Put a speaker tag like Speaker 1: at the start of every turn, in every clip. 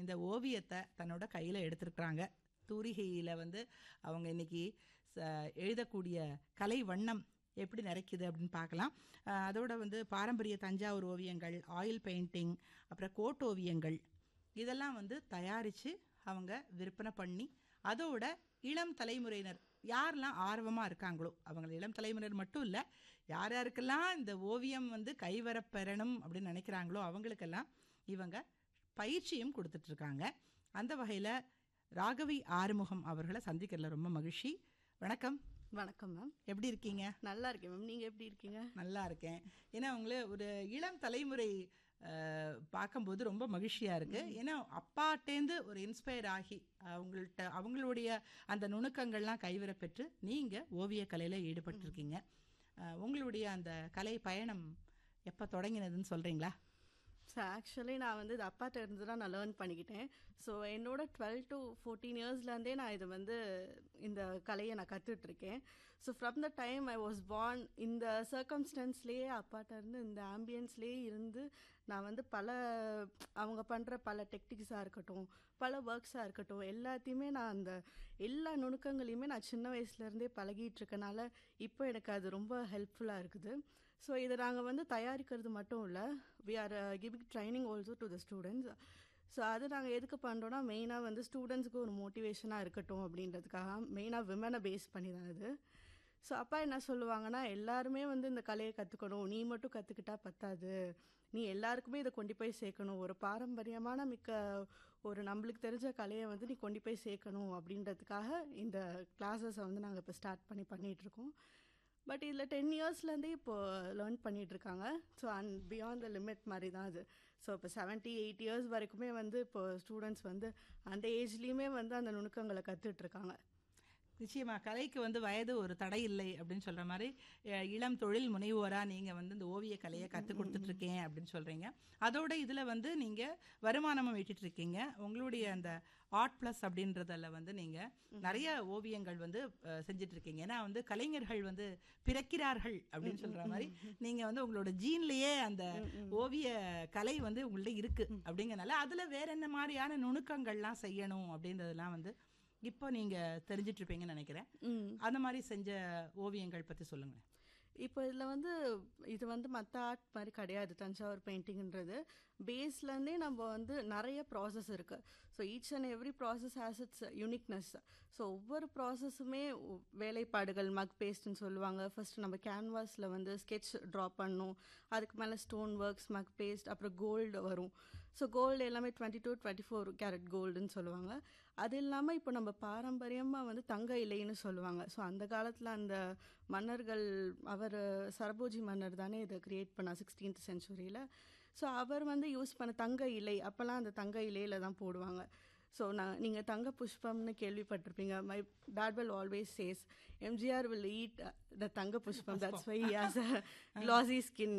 Speaker 1: இந்த ஓவியத்தை தன்னோட கையில் எடுத்திருக்கிறாங்க தூரிகையில் வந்து அவங்க இன்னைக்கு ச- எழுதக்கூடிய கலை வண்ணம் எப்படி நிறைக்குது அப்படின்னு பார்க்கலாம் அஹ் அதோட வந்து பாரம்பரிய தஞ்சாவூர் ஓவியங்கள் ஆயில் பெயிண்டிங் அப்புறம் கோட் ஓவியங்கள் இதெல்லாம் வந்து தயாரித்து அவங்க விற்பனை பண்ணி அதோட இளம் தலைமுறையினர் யாரெல்லாம் ஆர்வமாக இருக்காங்களோ அவங்க இளம் தலைமுறையினர் மட்டும் இல்லை யார் யாருக்கெல்லாம் இந்த ஓவியம் வந்து கைவரப்பெறணும் அப்படின்னு நினைக்கிறாங்களோ அவங்களுக்கெல்லாம் இவங்க பயிற்சியும் கொடுத்துட்ருக்காங்க அந்த வகையில் ராகவி ஆறுமுகம் அவர்களை சந்திக்கிறதுல ரொம்ப மகிழ்ச்சி வணக்கம்
Speaker 2: வணக்கம் மேம்
Speaker 1: எப்படி இருக்கீங்க
Speaker 2: நல்லா இருக்கேன் மேம் நீங்கள் எப்படி இருக்கீங்க
Speaker 1: நல்லா இருக்கேன் ஏன்னா அவங்கள ஒரு இளம் தலைமுறை அஹ், பார்க்கும்போது ரொம்ப மகிழ்ச்சியாக இருக்குது ஏன்னா அப்பாட்டேந்து ஒரு இன்ஸ்பயர் ஆகி அவங்கள்ட்ட அவங்களுடைய அந்த நுணுக்கங்கள்லாம் கைவர பெற்று நீங்கள் ஓவியக்கலையில் ஈடுபட்டிருக்கீங்க அஹ், உங்களுடைய அந்த கலை பயணம் எப்போ தொடங்கினதுன்னு சொல்கிறீங்களா
Speaker 2: ஸோ ஆக்சுவலி நான் வந்து இது அப்பாட்ட இருந்து தான் நான் லேர்ன் பண்ணிக்கிட்டேன் ஸோ என்னோட டுவெல் டு ஃபோர்டீன் இயர்ஸ்லேருந்தே நான் இது வந்து இந்த கலையை நான் கற்றுட்டு இருக்கேன் so from the time I was born இந்த சர்க்கம்ஸ்டன்ஸ்லேயே அப்பாட்ட இருந்து இந்த ஆம்பியன்ஸ்லேயே இருந்து நான் வந்து பல அவங்க பண்ணுற பல டெக்னிக்ஸாக இருக்கட்டும் பல ஒர்க்ஸாக இருக்கட்டும் எல்லாத்தையுமே நான் அந்த எல்லா நுணுக்கங்களையுமே நான் சின்ன வயசுலேருந்தே பழகிட்டு இருக்கனால இப்போ எனக்கு அது ரொம்ப ஹெல்ப்ஃபுல்லாக இருக்குது ஸோ இதை நாங்கள் வந்து தயாரிக்கிறது மட்டும் இல்லை we are giving training also to the students so அது நாங்கள் எதுக்கு பண்ணுறோன்னா மெயினாக வந்து ஸ்டூடெண்ட்ஸ்க்கு ஒரு மோட்டிவேஷனாக இருக்கட்டும் அப்படின்றதுக்காக மெயினாக விமனை பேஸ் பண்ணி தான் இது ஸோ அப்பா என்ன சொல்லுவாங்கன்னா எல்லாருமே வந்து இந்த கலையை கற்றுக்கணும் நீ மட்டும் கற்றுக்கிட்டா பத்தாது நீ எல்லாருக்குமே இதை கொண்டு போய் சேர்க்கணும் ஒரு பாரம்பரியமான மிக்க ஒரு நம்மளுக்கு தெரிஞ்ச கலையை வந்து நீ கொண்டு போய் சேர்க்கணும் அப்படின்றதுக்காக இந்த கிளாஸஸை வந்து நாங்கள் இப்போ ஸ்டார்ட் பண்ணி பண்ணிகிட்ருக்கோம் பட் இதில் டென் இயர்ஸ்லேருந்தே இப்போ லேர்ன் பண்ணிட்டு இருக்காங்க so and beyond the limit மாதிரி தான் அது ஸோ இப்போ செவன்ட்டி எயிட் இயர்ஸ் வரைக்குமே வந்து இப்போ ஸ்டூடெண்ட்ஸ் வந்து அந்த ஏஜ்லேயுமே வந்து அந்த நுணுக்கங்களை கற்றுட்டு இருக்காங்க
Speaker 1: நிச்சயமா கலைக்கு வந்து வயது ஒரு தடை இல்லை அப்படின்னு சொல்ற மாதிரி அஹ், இளம் தொழில் முனைவோரா நீங்க வந்து இந்த ஓவிய கலையை கற்றுக் கொடுத்துட்டு இருக்கேன் அப்படின்னு சொல்றீங்க அதோட இதுல வந்து நீங்க வருமானமும் ஈட்டிட்டு இருக்கீங்க உங்களுடைய அந்த ஆர்ட் பிளஸ் அப்படின்றதுல வந்து நீங்க நிறைய ஓவியங்கள் வந்து அஹ், செஞ்சுட்டு இருக்கீங்க ஏன்னா வந்து கலைஞர்கள் வந்து பிறக்கிறார்கள் அப்படின்னு சொல்ற மாதிரி நீங்க வந்து உங்களோட ஜீன்லயே அந்த ஓவிய கலை வந்து உங்கள்ட்ட இருக்கு அப்படிங்கறனால அதுல வேற என்ன மாதிரியான நுணுக்கங்கள்லாம் செய்யணும் அப்படின்றதெல்லாம் வந்து இப்போ நீங்க தெரிஞ்சிட்டு இருப்பீங்கன்னு நினைக்கிறேன்
Speaker 2: ம்
Speaker 1: அந்த மாதிரி செஞ்ச ஓவியங்கள் பத்தி சொல்லுங்க
Speaker 2: இப்போ இதில் வந்து இது வந்து மற்ற ஆர்ட் மாதிரி கிடையாது தஞ்சாவூர் பெயிண்டிங்ன்றது பேஸ்லேருந்தே நம்ம வந்து நிறைய ப்ராசஸ் இருக்குது so each and every process has its uniqueness so ஒவ்வொரு ப்ராசஸுமே வேலைப்பாடுகள் மக் பேஸ்ட்னு சொல்லுவாங்க ஃபர்ஸ்ட் நம்ம கேன்வாஸில் வந்து ஸ்கெட்ச் ட்ரா பண்ணணும் அதுக்கு மேலே ஸ்டோன் ஒர்க்ஸ் மக் பேஸ்ட் அப்புறம் கோல்டு வரும் ஸோ கோல்டு எல்லாமே twenty two twenty four carat கோல்டுன்னு சொல்லுவாங்க அது இல்லாமல் இப்போ நம்ம பாரம்பரியமாக வந்து தங்க இலைன்னு சொல்லுவாங்க ஸோ அந்த காலத்தில் அந்த மன்னர்கள் அவர் சரபோஜி மன்னர் தானே இதை கிரியேட் பண்ணா சிக்ஸ்டீன்த் செஞ்சுரியில் ஸோ அவர் வந்து யூஸ் பண்ண தங்க இலை அப்போல்லாம் அந்த தங்க இலையில தான் போடுவாங்க ஸோ நான் நீங்கள் தங்க புஷ்பம்னு கேள்விப்பட்டிருப்பீங்க my dad will always says MGR will eat the தங்க புஷ்பம் that's why has a classy skin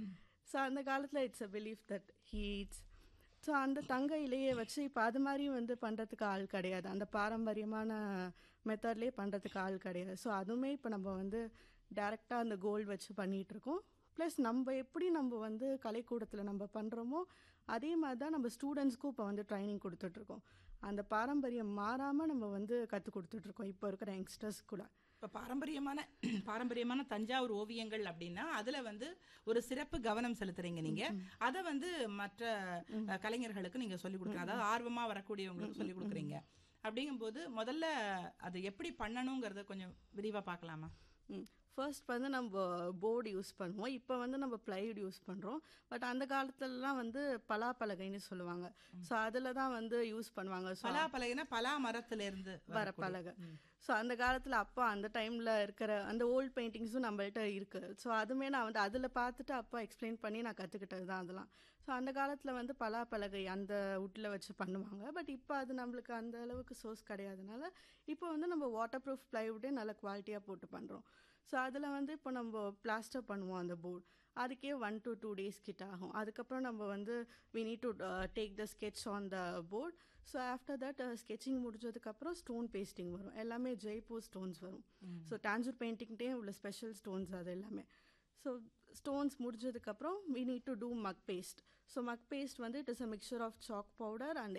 Speaker 2: so அந்த காலத்தில் it's a belief that heats so அந்த தங்க இலையை வச்சு இப்போ அது மாதிரி வந்து பண்ணுறதுக்கு ஆள் கிடையாது அந்த பாரம்பரியமான மெத்தட்லேயே பண்ணுறதுக்கு ஆள் கிடையாது ஸோ அதுவுமே இப்போ நம்ம வந்து டேரெக்டாக அந்த கோல்டு வச்சு பண்ணிகிட்டு இருக்கோம் ப்ளஸ் நம்ம எப்படி நம்ம வந்து கலைக்கூடத்தில் நம்ம பண்ணுறோமோ அதே மாதிரி தான் நம்ம ஸ்டூடெண்ட்ஸ்க்கும் இப்போ வந்து ட்ரைனிங் கொடுத்துட்ருக்கோம் அந்த பாரம்பரியம் மாறாமல் நம்ம வந்து கற்றுக் கொடுத்துட்ருக்கோம் இப்போ இருக்கிற யங்ஸ்டர்ஸ் கூட
Speaker 1: இப்ப பாரம்பரியமான பாரம்பரியமான தஞ்சாவூர் ஓவியங்கள் அப்படின்னா அதுல வந்து ஒரு சிறப்பு கவனம் செலுத்துறீங்க நீங்க அதை வந்து மற்ற அஹ், கலைஞர்களுக்கு நீங்க சொல்லி கொடுக்குறீங்க அதாவது ஆர்வமா வரக்கூடியவங்களுக்கு சொல்லி கொடுக்குறீங்க அப்படிங்கும்போது முதல்ல அது எப்படி பண்ணணுங்கிறத கொஞ்சம் விரிவா பார்க்கலாமா
Speaker 2: ஃபர்ஸ்ட் வந்து நம்ம போர்டு யூஸ் பண்ணுவோம் இப்போ வந்து நம்ம பிளைவுட் யூஸ் பண்ணுறோம் பட் அந்த காலத்துலலாம் வந்து பலாப்பலகைன்னு சொல்லுவாங்க ஸோ அதில் தான் வந்து யூஸ் பண்ணுவாங்க ஸோ
Speaker 1: பலா பலகைனா பலா மரத்துல இருந்து
Speaker 2: வர பலகை ஸோ அந்த காலத்தில் அப்பா அந்த டைமில் இருக்கிற அந்த ஓல்ட் பெயிண்டிங்ஸும் நம்மள்ட்ட இருக்குது ஸோ அதுவுமே நான் வந்து அதில் பார்த்துட்டு அப்பா எக்ஸ்பிளைன் பண்ணி நான் கற்றுக்கிட்டது தான் அதெல்லாம் ஸோ அந்த காலத்தில் வந்து பலாப்பலகை அந்த வுட்டில் வச்சு பண்ணுவாங்க பட் இப்போ அது நம்மளுக்கு அந்த அளவுக்கு சோர்ஸ் கிடையாதுனால இப்போ வந்து நம்ம வாட்டர் ப்ரூஃப் ப்ளைவுட்டே நல்ல குவாலிட்டியாக போட்டு பண்ணுறோம் ஸோ அதில் வந்து இப்போ நம்ம பிளாஸ்டர் பண்ணுவோம் அந்த போர்டு அதுக்கே ஒன் to டூ டேஸ் கிட்ட ஆகும் அதுக்கப்புறம் நம்ம வந்து we need to take the sketch on the board so after that sketching முடிஞ்சதுக்கப்புறம் ஸ்டோன் பேஸ்டிங் வரும் எல்லாமே ஜெய்ப்பூர் ஸ்டோன்ஸ் வரும் ஸோ டான்ஜூர் பெயிண்டிங்டே உள்ள ஸ்பெஷல் ஸ்டோன்ஸ் அது எல்லாமே ஸோ ஸ்டோன்ஸ் முடிஞ்சதுக்கப்புறம் we need to do muck paste so muck paste வந்து it is a mixture of chalk powder and